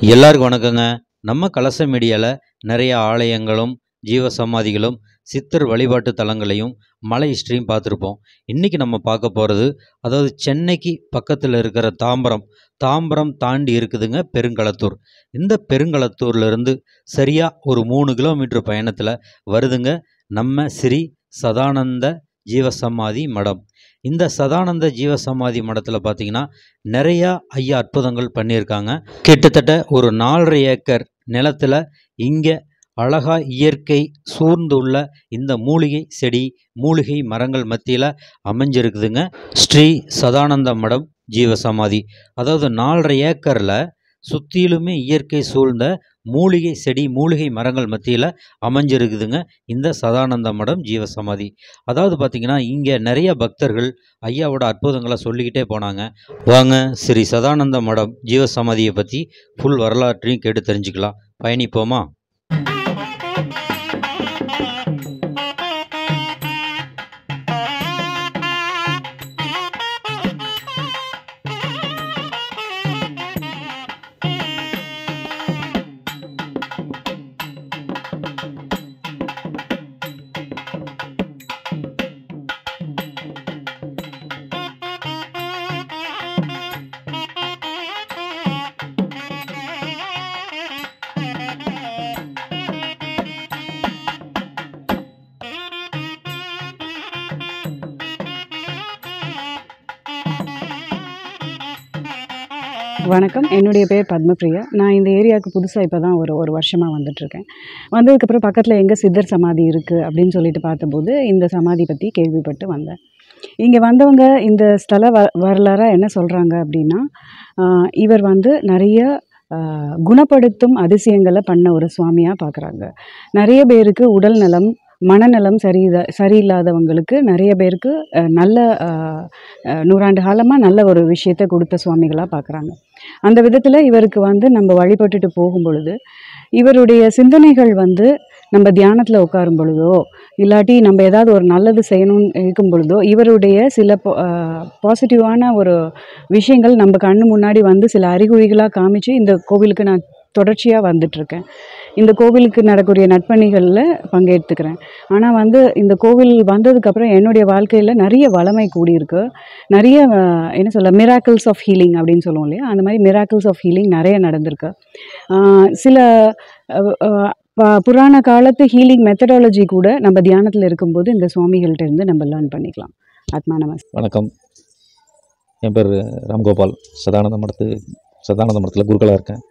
எல்லாருக்கும் வணக்கங்க நம்ம கலச மீடியாவில் நிறைய ஆலயங்களும் ஜீவ சமாதிகளும் சித்தர் வழிபாட்டு தலங்களையும் மலை ஹிஸ்ட்ரியும் பார்த்துருப்போம் இன்றைக்கி நம்ம பார்க்க போகிறது அதாவது சென்னைக்கு பக்கத்தில் இருக்கிற தாம்பரம் தாம்பரம் தாண்டி இருக்குதுங்க பெருங்களத்தூர் இந்த பெருங்களத்தூர்லேருந்து சரியாக ஒரு மூணு கிலோமீட்டர் பயணத்தில் வருதுங்க நம்ம ஸ்ரீ சதானந்த ஜீவசமாதி மடம் இந்த சதானந்த ஜீவசமாதி மடத்தில் பார்த்தீங்கன்னா நிறையா ஐயா அற்புதங்கள் பண்ணியிருக்காங்க கிட்டத்தட்ட ஒரு நாலரை ஏக்கர் நிலத்தில் இங்கே அழகா இயற்கை சூழ்ந்துள்ள இந்த மூலிகை செடி மூலிகை மரங்கள் மத்தியில் அமைஞ்சிருக்குதுங்க ஸ்ரீ சதானந்த மடம் ஜீவசமாதி அதாவது நாலரை ஏக்கரில் சுற்றிலுமே இயற்கை சூழ்ந்த மூலிகை செடி மூலிகை மரங்கள் மத்தியில் அமைஞ்சிருக்குதுங்க இந்த சதானந்த மடம் ஜீவசமாதி அதாவது பார்த்திங்கன்னா இங்கே நிறைய பக்தர்கள் ஐயாவோட அற்புதங்களை சொல்லிக்கிட்டே போனாங்க வாங்க ஸ்ரீ சதானந்த மடம் ஜீவசமாதியை பற்றி ஃபுல் வரலாற்றையும் கேட்டு தெரிஞ்சுக்கலாம் பயணிப்போமா வணக்கம் என்னுடைய பேர் பத்மபிரியா நான் இந்த ஏரியாவுக்கு புதுசாக இப்போ தான் ஒரு ஒரு வருஷமாக வந்துட்டுருக்கேன் வந்ததுக்கப்புறம் பக்கத்தில் எங்கே சித்தர் சமாதி இருக்குது அப்படின்னு சொல்லிட்டு பார்த்தபோது இந்த சமாதி பற்றி கேள்விப்பட்டு வந்தேன் இங்கே வந்தவங்க இந்த ஸ்தல வ வரலாறாக என்ன சொல்கிறாங்க அப்படின்னா ஆஹ், இவர் வந்து நிறைய ஆஹ், குணப்படுத்தும் அதிசயங்களை பண்ண ஒரு சுவாமியாக பார்க்குறாங்க நிறைய பேருக்கு உடல் நலம் மனநலம் சரி சரியில்லாதவங்களுக்கு நிறைய பேருக்கு அஹ், நல்ல ஆஹ், அஹ், நூறாண்டு காலமாக நல்ல ஒரு விஷயத்தை கொடுத்த சுவாமிகளாக பார்க்குறாங்க அந்த விதத்தில் இவருக்கு வந்து நம்ம வழிபட்டுட்டு போகும் பொழுது இவருடைய சிந்தனைகள் வந்து நம்ம தியானத்தில் உட்காரும் பொழுதோ இல்லாட்டி நம்ம ஏதாவது ஒரு நல்லது செய்யணும்னு இருக்கும் பொழுதோ இவருடைய சில பாசிட்டிவான ஒரு விஷயங்கள் நம்ம கண்ணு முன்னாடி வந்து சில அறிகுறிகளாக காமிச்சு இந்த கோவிலுக்கு நான் தொடர்ச்சியாக வந்துட்டுருக்கேன் இந்த கோவிலுக்கு நடக்கக்கூடிய நட்பணிகளில் பங்கெடுத்துக்கிறேன் ஆனால் வந்து இந்த கோவில் வந்ததுக்கப்புறம் என்னுடைய வாழ்க்கையில் நிறைய வளமை கூடியிருக்கு நிறைய அஹ், என்ன சொல்ல மிராக்கிள்ஸ் ஆஃப் ஹீலிங் அப்படின்னு சொல்லுவோம் இல்லையா அந்த மாதிரி மிராக்கிள்ஸ் ஆஃப் ஹீலிங் நிறைய நடந்திருக்கு ஆஹ், சில அஹ், அஹ், ப- புராண காலத்து ஹீலிங் மெத்தடாலஜி கூட நம்ம தியானத்தில் இருக்கும்போது இந்த சுவாமிகள்ட்ட இருந்து நம்ம லேர்ன் பண்ணிக்கலாம் ஆத்மா நமஸ் வணக்கம் என் பேர் ராம்கோபால் சதானந்த மடத்து சதானந்த மடத்தில் குருக்களாக இருக்கேன்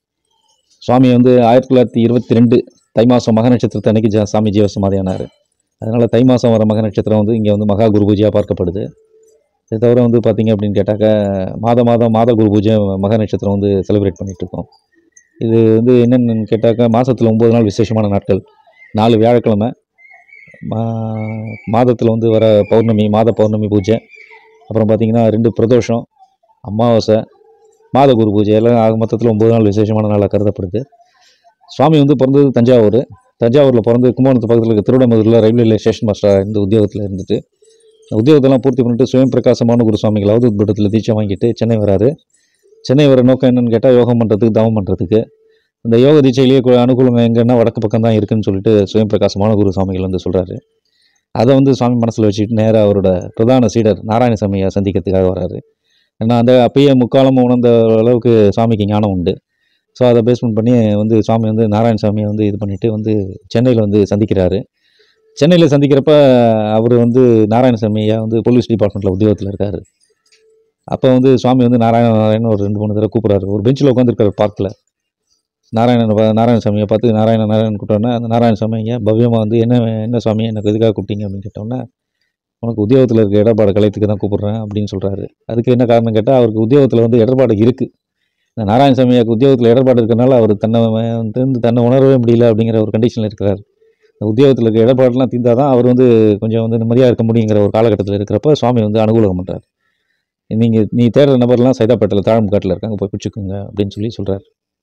சுவாமி வந்து ஆயிரத்தி தொள்ளாயிரத்தி இருபத்தி ரெண்டு தை மாதம் மக நட்சத்திரத்தை அன்னைக்கு ஜா சாமி ஜீவசமாதியானார் அதனால் தை மாதம் வர மக நட்சத்திரம் வந்து இங்கே வந்து மகா குரு பூஜையாக பார்க்கப்படுது இது தவிர வந்து பார்த்திங்க அப்படின்னு கேட்டாக்கா மாத மாதம் மாத குரு பூஜை மக நட்சத்திரம் வந்து செலிப்ரேட் பண்ணிகிட்ருக்கோம் இது வந்து என்னென்னு கேட்டாக்கா மாதத்தில் ஒம்பது நாள் விசேஷமான நாட்கள் நாலு வியாழக்கிழமை மா மாதத்தில் வந்து வர பௌர்ணமி மாத பௌர்ணமி பூஜை அப்புறம் பார்த்திங்கன்னா ரெண்டு பிரதோஷம் அமாவாசை மாத குரு பூஜை எல்லாம் ஆக மொத்தத்தில் ஒம்பது நாள் விசேஷமான நாளாக கருதப்படுது சுவாமி வந்து பிறந்தது தஞ்சாவூர் தஞ்சாவூரில் பிறந்து கும்பகோணத்து பக்கத்தில் இருக்க திருவிடமதுரில் ரயில்வே ஸ்டேஷன் மாஸ்டராக இந்த உத்தியோகத்தில் இருந்துட்டு இந்த உத்தியோகத்தெல்லாம் பூர்த்தி பண்ணிட்டு சுயம் பிரகாசமான குரு சுவாமிகள் அவதூத் பீடத்தில் தீட்சை வாங்கிட்டு சென்னை வராரு சென்னை வர நோக்கம் என்னன்னு கேட்டால் யோகம் பண்ணுறதுக்கு தவம் பண்ணுறதுக்கு இந்த யோக தீட்சையிலேயே கு- அனுகூலம் எங்கன்னா வடக்கு பக்கம் தான் இருக்குன்னு சொல்லிட்டு சுயம் பிரகாசமான குரு சுவாமிகள் வந்து சொல்கிறாரு அதை வந்து சுவாமி மனசில் வச்சுட்டு நேராக அவரோட பிரதான சீடர் நாராயணசாமியை சந்திக்கிறதுக்காக வராரு ஏன்னா அந்த அப்பயே முக்காலம் உணர்ந்த அளவுக்கு சுவாமிக்கு ஞானம் உண்டு ஸோ அதை பேஸ்மெண்ட் பண்ணி வந்து சுவாமி வந்து நாராயணசாமியை வந்து இது பண்ணிட்டு வந்து சென்னையில் வந்து சந்திக்கிறாரு சென்னையில் சந்திக்கிறப்ப அவர் வந்து நாராயணசாமியா வந்து போலீஸ் டிபார்ட்மெண்ட்டில் உத்தியோகத்தில் இருக்கார் அப்போ வந்து சுவாமி வந்து நாராயண நாராயணன் ஒரு ரெண்டு மூணு தடவை கூப்பிட்றாரு ஒரு பெஞ்சில் உட்காந்துருக்காரு பார்க்கில் நாராயணன் பா- நாராயணசாமியை பார்த்து நாராயண நாராயணன் கூப்பிட்டோன்னே அந்த நாராயணசாமி ஐயா பவ்யமாக வந்து என்ன என்ன சுவாமி எனக்கு எதுக்காக கூப்பிட்டீங்க அப்படின்னு கேட்டோன்னே உனக்கு உத்தியோகத்தில் இருக்க இடர்பாடு கலையத்துக்கு தான் கூப்பிட்றேன் அப்படின்னு சொல்கிறாரு அதுக்கு என்ன காரணம் கேட்டால் அவருக்கு உத்தியோகத்தில் வந்து இடர்பாடு இருக்குது இந்த நாராயணசாமியாக்கு உத்தியோகத்தில் இடர்பாடு இருக்கறனால அவர் தன்னை வந்து தன்னை உணரவே முடியல அப்படிங்கிற ஒரு கண்டிஷனில் இருக்கிறார் இந்த உத்தியோகத்தில் இருக்க இடர்பாடுலாம் தீர்ந்தால் தான் அவர் வந்து கொஞ்சம் வந்து நிம்மதியாக இருக்க முடியுங்கிற ஒரு காலகட்டத்தில் இருக்கிறப்ப சுவாமி வந்து அனுகூலம் பண்ணுறாரு நீங்கள் நீ தேடுற நபர்லாம் சைதாப்பேட்டையில் தாழம்புக்காட்டில் இருக்காங்க போய் பிடிச்சிக்கோங்க அப்படின்னு சொல்லி சொல்கிறார்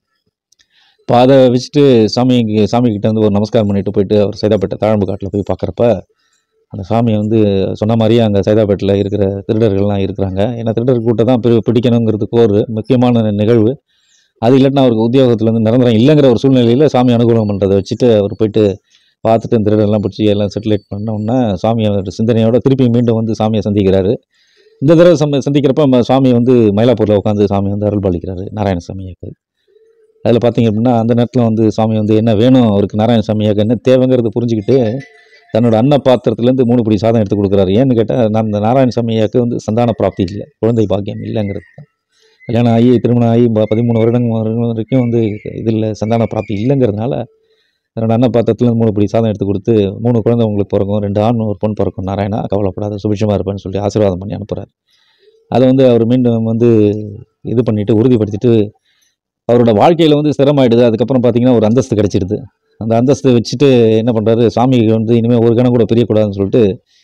இப்போ அதை வச்சுட்டு சாமிக்கு சாமி கிட்ட வந்து ஒரு நமஸ்காரம் பண்ணிட்டு போயிட்டு அவர் சைதாப்பேட்டை தாழம்புக்காட்டில் போய் பார்க்குறப்ப அந்த சாமியை வந்து சொன்ன மாதிரியே அங்கே சைதாப்பேட்டில் இருக்கிற திருடர்கள்லாம் இருக்கிறாங்க ஏன்னா திருடர் கூட்டம் தான் பி- பிடிக்கணுங்கிறதுக்கு ஒரு முக்கியமான நிகழ்வு அது இல்லாட்டினா அவருக்கு உத்தியோகத்தில் வந்து நிரந்தரம் இல்லைங்கிற ஒரு சூழ்நிலையில் சாமி அனுகூலம் பண்ணுறதை வச்சுட்டு அவர் போயிட்டு பார்த்துட்டு இந்த திருடெல்லாம் பிடிச்சி எல்லாம் செட்டிலேட் பண்ண உடனே சாமியோட சிந்தனையோட திருப்பி மீண்டும் வந்து சாமியை சந்திக்கிறாரு இந்த தடவை சம சந்திக்கிறப்ப நம்ம சாமி வந்து மயிலாப்பூரில் உட்காந்து சாமி வந்து அருள் பாலிக்கிறாரு நாராயணசாமியாக்கு அதில் பார்த்தீங்க அப்படின்னா அந்த நேரத்தில் வந்து சாமி வந்து என்ன வேணும் அவருக்கு நாராயணசாமியாக்கு என்ன தேவைங்கிறத புரிஞ்சுக்கிட்டு தன்னோட அன்ன பாத்திரத்துலேருந்து மூணு படி சாதம் எடுத்து கொடுக்குறாரு ஏன்னு கேட்டால் நான் இந்த நாராயணசாமியாக்கு வந்து சந்தான பிராப்தி இல்லை குழந்தை பாக்கியம் இல்லைங்கிறது தான் கல்யாணம் ஆகி திருமணம் ஆகி ப- பதிமூணு வருடங்கள் வருடம் வரைக்கும் வந்து இது இல்லை சந்தான பிராப்தி இல்லைங்கிறதுனால தன்னோட அன்ன பாத்திரத்துலேருந்து மூணு படி சாதம் எடுத்து கொடுத்து மூணு குழந்தை உங்களுக்கு பிறக்கும் ரெண்டு ஆண் ஒரு பொண்ணு பிறக்கும் நாராயணா கவலைப்படாத சுபிட்சமாக இருப்பேன்னு சொல்லி ஆசீர்வாதம் பண்ணி அனுப்புகிறார் அதை வந்து அவர் மீண்டும் வந்து இது பண்ணிவிட்டு உறுதிப்படுத்திட்டு அவரோட வாழ்க்கையில் வந்து ஸ்திரமாயிடுது அதுக்கப்புறம் பார்த்தீங்கன்னா ஒரு அந்தஸ்து கிடச்சிடுது அந்த அந்தஸ்தை வச்சுட்டு என்ன பண்ணுறாரு சாமி வந்து இனிமேல் ஒரு கணம் கூட பிரியக்கூடாதுன்னு சொல்லிட்டு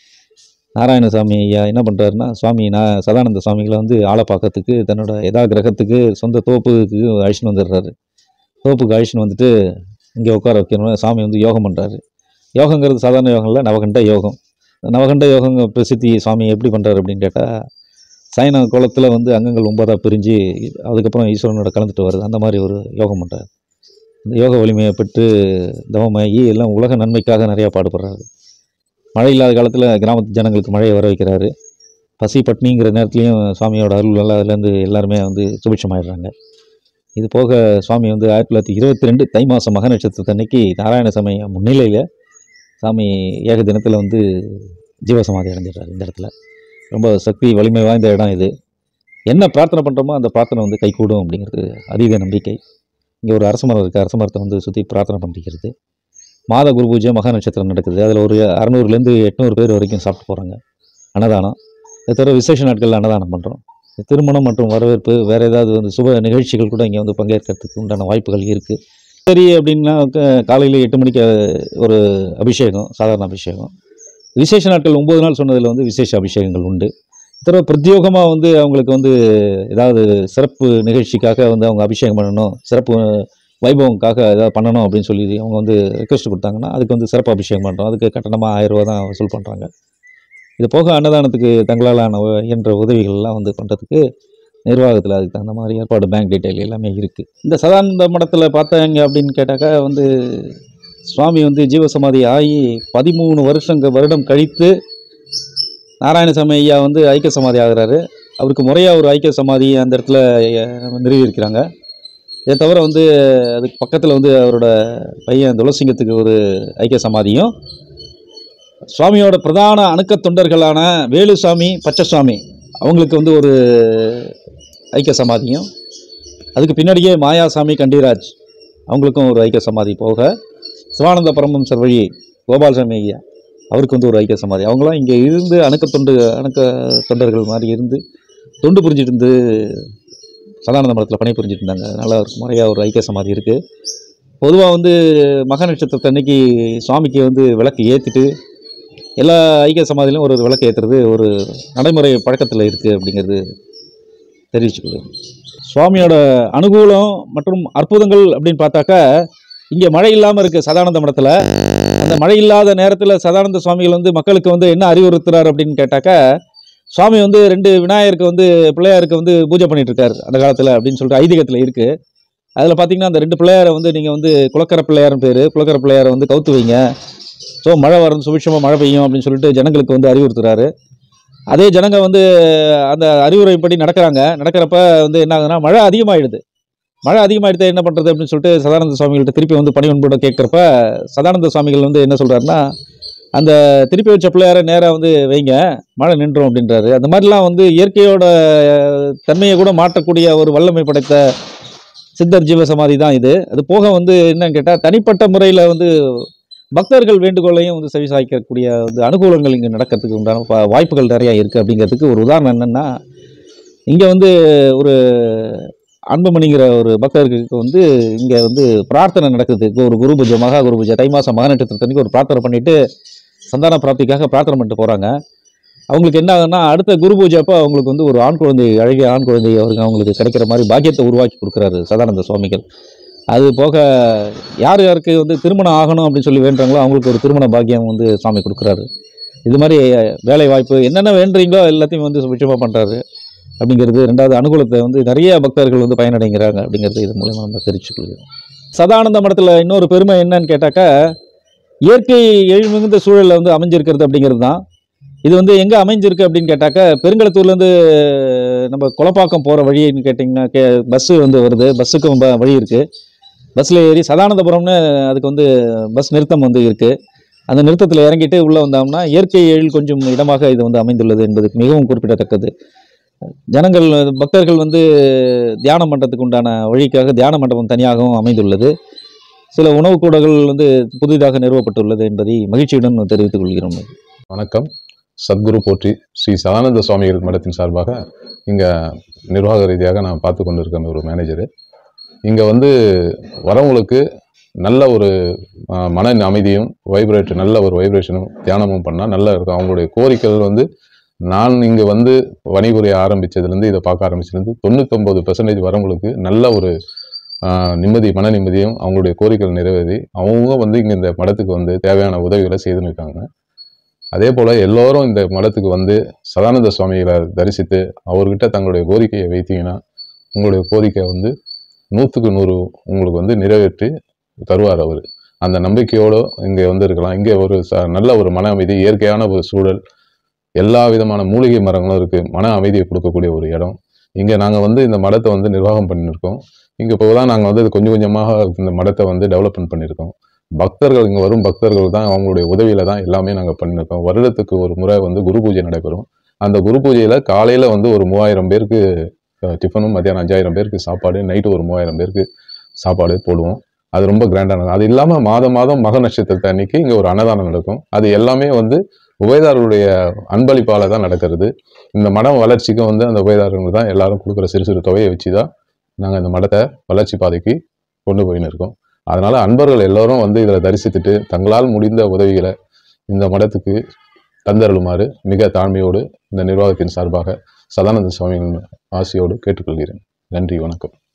நாராயணசாமி ஐயா என்ன பண்ணுறாருன்னா சுவாமி நான் சதானந்த சுவாமிகளை வந்து ஆளை பார்க்கறதுக்கு தன்னோட எதா கிரகத்துக்கு சொந்த தோப்புக்கு அழிச்சுன்னு வந்துடுறாரு தோப்புக்கு அழிச்சுன்னு வந்துட்டு இங்கே உட்கார வைக்கணும் சாமி வந்து யோகம் பண்ணுறாரு யோகங்கிறது சாதாரண யோகம் இல்லை நவகண்ட யோகம் நவகண்ட யோகங்க பிரசித்தி சுவாமி எப்படி பண்ணுறாரு அப்படின்னு கேட்டால் சைன குளத்தில் வந்து அங்கங்கள் ஒன்பதாக பிரிஞ்சு அதுக்கப்புறம் ஈஸ்வரனோட கலந்துட்டு வருது அந்த மாதிரி ஒரு யோகம் பண்ணுறாரு இந்த யோக வலிமையை பெற்று தவமாகி எல்லாம் உலக நன்மைக்காக நிறையா பாடுபடுறாரு மழை இல்லாத காலத்தில் கிராமத்து ஜனங்களுக்கு மழையை வர வைக்கிறாரு பசி பட்னிங்கிற நேரத்துலையும் சுவாமியோட அருள் எல்லாம் அதுலேருந்து எல்லாருமே வந்து சுபிட்சமாயிடுறாங்க இது போக சுவாமி வந்து ஆயிரத்தி தொள்ளாயிரத்தி இருபத்தி ரெண்டு தை மாதம் மக நட்சத்திரத்தன்னைக்கு நாராயணசாமி முன்னிலையில் சாமி ஏக தினத்தில் வந்து ஜீவசமாதி அடைஞ்சிடுறாரு இந்த இடத்துல ரொம்ப சக்தி வலிமை வாய்ந்த இடம் இது என்ன பிரார்த்தனை பண்ணுறோமோ அந்த பிரார்த்தனை வந்து கைகூடும் அப்படிங்கிறது அதீத நம்பிக்கை இங்கே ஒரு அரச மரம் இருக்குது அரச மரத்தை வந்து சுற்றி பிரார்த்தனை பண்ணிக்கிறது மாத குரு பூஜை மகா நட்சத்திரம் நடக்குது அதில் ஒரு அறநூறுலேருந்து எட்நூறு பேர் வரைக்கும் சாப்பிட்டு போகிறாங்க அன்னதானம் இதை தவிர விசேஷ நாட்களில் அன்னதானம் பண்ணுறோம் திருமணம் மற்றும் வரவேற்பு வேறு ஏதாவது வந்து சுப நிகழ்ச்சிகள் கூட இங்கே வந்து பங்கேற்கிறதுக்கு உண்டான வாய்ப்புகள் இருக்குது சரி அப்படின்னா காலையில் எட்டு மணிக்கு ஒரு அபிஷேகம் சாதாரண அபிஷேகம் விசேஷ நாட்கள் ஒம்பது நாள் சொன்னதில் வந்து விசேஷ அபிஷேகங்கள் உண்டு தவிர பிரத்யோகமாக வந்து அவங்களுக்கு வந்து ஏதாவது சிறப்பு நிகழ்ச்சிக்காக வந்து அவங்க அபிஷேகம் பண்ணணும் சிறப்பு வைபவங்காக ஏதாவது பண்ணணும் அப்படின்னு சொல்லி அவங்க வந்து ரெக்வஸ்ட் கொடுத்தாங்கன்னா அதுக்கு வந்து சிறப்பு அபிஷேகம் பண்ணுறோம் அதுக்கு கட்டணமாக ஆயிரம் ரூபா தான் வசூல் பண்ணுறாங்க இது போக அன்னதானத்துக்கு தங்களால் ஆன உ- இயன்ற உதவிகள்லாம் வந்து பண்ணுறதுக்கு நிர்வாகத்தில் அதுக்கு தகுந்த மாதிரி ஏற்பாடு பேங்க் டீட்டெயில் எல்லாமே இருக்குது இந்த சதானந்த மடத்தில் பார்த்தாங்க அப்படின்னு கேட்டாக்கா வந்து சுவாமி வந்து ஜீவசமாதி ஆகி பதிமூணு வருஷங்க வருடம் கழித்து நாராயணசாமி ஐயா வந்து ஐக்கிய சமாதி ஆகுறாரு அவருக்கு முறையாக ஒரு ஐக்கிய சமாதி அந்த இடத்துல அஹ், நிறுவியிருக்கிறாங்க இதை தவிர வந்து அதுக்கு பக்கத்தில் வந்து அவரோட பையன் துளசிங்கத்துக்கு ஒரு ஐக்கிய சமாதியும் சுவாமியோட பிரதான அணுக்க தொண்டர்களான வேலுசாமி பச்சைசாமி அவங்களுக்கு வந்து ஒரு ஐக்கிய சமாதியும் அதுக்கு பின்னாடியே மாயாசாமி கண்டிராஜ் அவங்களுக்கும் ஒரு ஐக்கிய சமாதி போக சிவானந்த பரமஹம்சர் வழி கோபால்சாமி ஐயா அவருக்கு வந்து ஒரு ஐக்கிய சமாதி அவங்களாம் இங்கே இருந்து அணுக்க தொண்டு அணுக்க தொண்டர்கள் மாதிரி இருந்து தொண்டு புரிஞ்சிட்டு இருந்து சதானந்த மடத்தில் பணி புரிஞ்சிட்டு இருந்தாங்க அதனால் அவருக்கு முறையாக ஒரு ஐக்கிய சமாதி இருக்குது பொதுவாக வந்து மக நட்சத்திரத்து அன்னைக்கு சுவாமிக்கு வந்து விளக்கு ஏற்றிட்டு எல்லா ஐக்கிய சமாதியிலும் ஒரு ஒரு விளக்கு ஏற்றுறது ஒரு நடைமுறை பழக்கத்தில் இருக்குது அப்படிங்கிறது தெரிவிச்சுக்கொள்ளும் சுவாமியோட அனுகூலம் மற்றும் அற்புதங்கள் அப்படின்னு பார்த்தாக்கா இங்கே மழை இல்லாமல் இருக்குது சதானந்த மடத்தில் அந்த மழை இல்லாத நேரத்தில் சதானந்த சுவாமிகள் வந்து மக்களுக்கு வந்து என்ன அறிவுறுத்துறாரு அப்படின்னு கேட்டாக்கா சுவாமி வந்து ரெண்டு விநாயகருக்கு வந்து பிள்ளையாருக்கு வந்து பூஜை பண்ணிட்டு இருக்காரு அந்த காலத்தில் அப்படின்னு சொல்லிட்டு ஐதீகத்தில் இருக்குது அதில் பார்த்தீங்கன்னா அந்த ரெண்டு பிள்ளையாரை வந்து நீங்கள் வந்து குலக்கர பிள்ளையார்னு பேர் குலக்கர பிள்ளையாரை வந்து கவுத்து வைங்க ஸோ மழை வரும் சுபிட்சமாக மழை பெய்யும் அப்படின்னு சொல்லிட்டு ஜனங்களுக்கு வந்து அறிவுறுத்துறாரு அதே ஜனங்க வந்து அந்த அறிவுரைப்படி நடக்கிறாங்க நடக்கிறப்ப வந்து என்ன ஆகுதுன்னா மழை அதிகமாகிடுது மழை அதிகமாகிடுது என்ன பண்ணுறது அப்படின்னு சொல்லிட்டு சதானந்த சுவாமிகள்ட்ட திருப்பி வந்து பணி ஒன்போட கேட்குறப்ப சதானந்த சுவாமிகள் வந்து என்ன சொல்கிறாருன்னா அந்த திருப்பி வச்ச பிள்ளையாரை நேராக வந்து வைங்க மழை நின்றோம் அப்படின்றாரு அந்த மாதிரிலாம் வந்து இயற்கையோட தன்மையை கூட மாற்றக்கூடிய ஒரு வல்லமை படைத்த சித்தர் ஜீவசமாதி தான் இது அது போக வந்து என்னன்னு கேட்டால் தனிப்பட்ட முறையில் வந்து பக்தர்கள் வேண்டுகோளையும் வந்து செவிசாய்க்கக்கூடிய வந்து அனுகூலங்கள் இங்கே நடக்கிறதுக்கு உண்டான வா- வாய்ப்புகள் நிறையா இருக்குது அப்படிங்கிறதுக்கு ஒரு உதாரணம் என்னென்னா இங்கே வந்து ஒரு அன்புமணிங்கிற ஒரு பக்தர்களுக்கு வந்து இங்கே வந்து பிரார்த்தனை நடக்குது இப்போ ஒரு குரு பூஜை மகா குரு பூஜை தை மாதம் மகா நட்சத்திரத்தன்னைக்கு ஒரு பிரார்த்தனை பண்ணிட்டு சந்தான பிராப்திக்காக பிரார்த்தனை பண்ணிட்டு போகிறாங்க அவங்களுக்கு என்ன ஆகுதுன்னா அடுத்த குரு பூஜை அப்போ அவங்களுக்கு வந்து ஒரு ஆண் குழந்தை அழகிய ஆண் குழந்தை அவருக்கு அவங்களுக்கு கிடைக்கிற மாதிரி பாக்கியத்தை உருவாக்கி கொடுக்குறாரு சதானந்த சுவாமிகள் அது போக யார் யாருக்கு வந்து திருமணம் ஆகணும் அப்படின்னு சொல்லி வேண்டுறாங்களோ அவங்களுக்கு ஒரு திருமண பாக்கியம் வந்து சாமி கொடுக்குறாரு இது மாதிரி வேலை வாய்ப்பு என்னென்ன வேண்டுறீங்களோ எல்லாத்தையும் வந்து சுபிட்சமாக பண்ணுறாரு அப்படிங்கிறது ரெண்டாவது அனுகூலத்தை வந்து நிறைய பக்தர்கள் வந்து பயனடைகிறாங்க அப்படிங்கிறது இது மூலமா நம்ம தெரிவிச்சுக்கொள்கிறோம் சதானந்த மடத்தில் இன்னொரு பெருமை என்னன்னு கேட்டாக்கா இயற்கை எழில் மிகுந்த சூழலில் வந்து அமைஞ்சிருக்கிறது அப்படிங்கிறது தான் இது வந்து எங்கே அமைஞ்சிருக்கு அப்படின்னு கேட்டாக்கா பெருங்களத்தூர்லேருந்து நம்ம குளப்பாக்கம் போகிற வழின்னு கேட்டிங்கன்னா கே பஸ்ஸு வந்து வருது பஸ்ஸுக்கும் ப- வழி இருக்குது பஸ்ஸில் ஏறி சதானந்தபுரம்னு அதுக்கு வந்து பஸ் நிறுத்தம் வந்து இருக்குது அந்த நிறுத்தத்தில் இறங்கிட்டு உள்ளே வந்தோம்னா இயற்கை எழில் கொஞ்சம் இடமாக இது வந்து அமைந்துள்ளது என்பது மிகவும் குறிப்பிடத்தக்கது ஜனங்கள் பக்தர்கள் வந்து தியானம் பண்ணுறதுக்கு உண்டான வழிக்காக தியான மண்டபம் தனியாகவும் அமைந்துள்ளது சில உணவுக் கூடங்கள் வந்து புதிதாக நிறுவப்பட்டுள்ளது என்பதை மகிழ்ச்சியுடன் தெரிவித்துக் கொள்கிறோம் வணக்கம் சத்குரு போற்றி ஸ்ரீ சதானந்த சுவாமிகள் மடத்தின் சார்பாக இங்கே நிர்வாக ரீதியாக நான் பார்த்து கொண்டிருக்கேன் ஒரு மேனேஜரு இங்கே வந்து வரவங்களுக்கு நல்ல ஒரு ஆஹ், மன அமைதியும் வைப்ரேட் நல்ல ஒரு வைப்ரேஷனும் தியானமும் பண்ணால் நல்லா இருக்கும் அவங்களுடைய கோரிக்கைகள் வந்து நான் இங்கே வந்து வணிபுரிய ஆரம்பித்ததுலேருந்து இதை பார்க்க ஆரம்பிச்சதுலேருந்து தொண்ணூத்தொம்பது பெர்சன்டேஜ் வரவங்களுக்கு நல்ல ஒரு ஆஹ், நிம்மதி மன நிம்மதியும் அவங்களுடைய கோரிக்கைகள் நிறைவேறி அவங்க வந்து இங்கே இந்த மடத்துக்கு வந்து தேவையான உதவிகளை செய்துன்னு இருக்காங்க அதே போல் எல்லோரும் இந்த மடத்துக்கு வந்து சதானந்த சுவாமிகளை தரிசித்து அவர்கிட்ட தங்களுடைய கோரிக்கையை வைத்தீங்கன்னா உங்களுடைய கோரிக்கை வந்து நூற்றுக்கு நூறு உங்களுக்கு வந்து நிறைவேற்றி தருவார் அவர் அந்த நம்பிக்கையோடு இங்கே வந்து இருக்கலாம் இங்கே ஒரு ச நல்ல ஒரு மன அமைதி இயற்கையான ஒரு சூழல் எல்லா விதமான மூலிகை மரங்களும் இருக்குது மன அமைதியை கொடுக்கக்கூடிய ஒரு இடம் இங்கே நாங்கள் வந்து இந்த மடத்தை வந்து நிர்வாகம் பண்ணியிருக்கோம் இங்கே இப்போ தான் நாங்கள் வந்து இது கொஞ்சம் கொஞ்சமாக இந்த மடத்தை வந்து டெவலப்மெண்ட் பண்ணியிருக்கோம் பக்தர்கள் இங்கே வரும் பக்தர்கள் தான் அவங்களுடைய உதவியில தான் எல்லாமே நாங்கள் பண்ணியிருக்கோம் வருடத்துக்கு ஒரு முறை வந்து குரு பூஜை நடைபெறும் அந்த குரு பூஜையில் காலையில் வந்து ஒரு மூவாயிரம் பேருக்கு அஹ், டிஃபனும் மத்தியானம் அஞ்சாயிரம் பேருக்கு சாப்பாடு நைட்டு ஒரு மூவாயிரம் பேருக்கு சாப்பாடு போடுவோம் அது ரொம்ப கிராண்டான அது இல்லாமல் மாதம் மாதம் மக நட்சத்திரத்தை அன்னைக்கு இங்கே ஒரு அன்னதானம் நடக்கும் அது எல்லாமே வந்து உபயதாரருடைய அன்பளிப்பால தான் நடக்கிறது இந்த மடம் வளர்ச்சிக்கும் வந்து அந்த உபயதாரர்கள் தான் எல்லாரும் கொடுக்குற சிறு சிறு தொகையை வச்சு தான் நாங்கள் இந்த மடத்தை வளர்ச்சி பாதைக்கு கொண்டு போயின்னு இருக்கோம் அதனால அன்பர்கள் எல்லாரும் வந்து இதில் தரிசித்துட்டு தங்களால் முடிந்த உதவிகளை இந்த மடத்துக்கு தந்தருளுமாறு மிக தாழ்மையோடு இந்த நிர்வாகத்தின் சார்பாக சதானந்த சுவாமியின் ஆசியோடு கேட்டுக்கொள்கிறேன் நன்றி வணக்கம்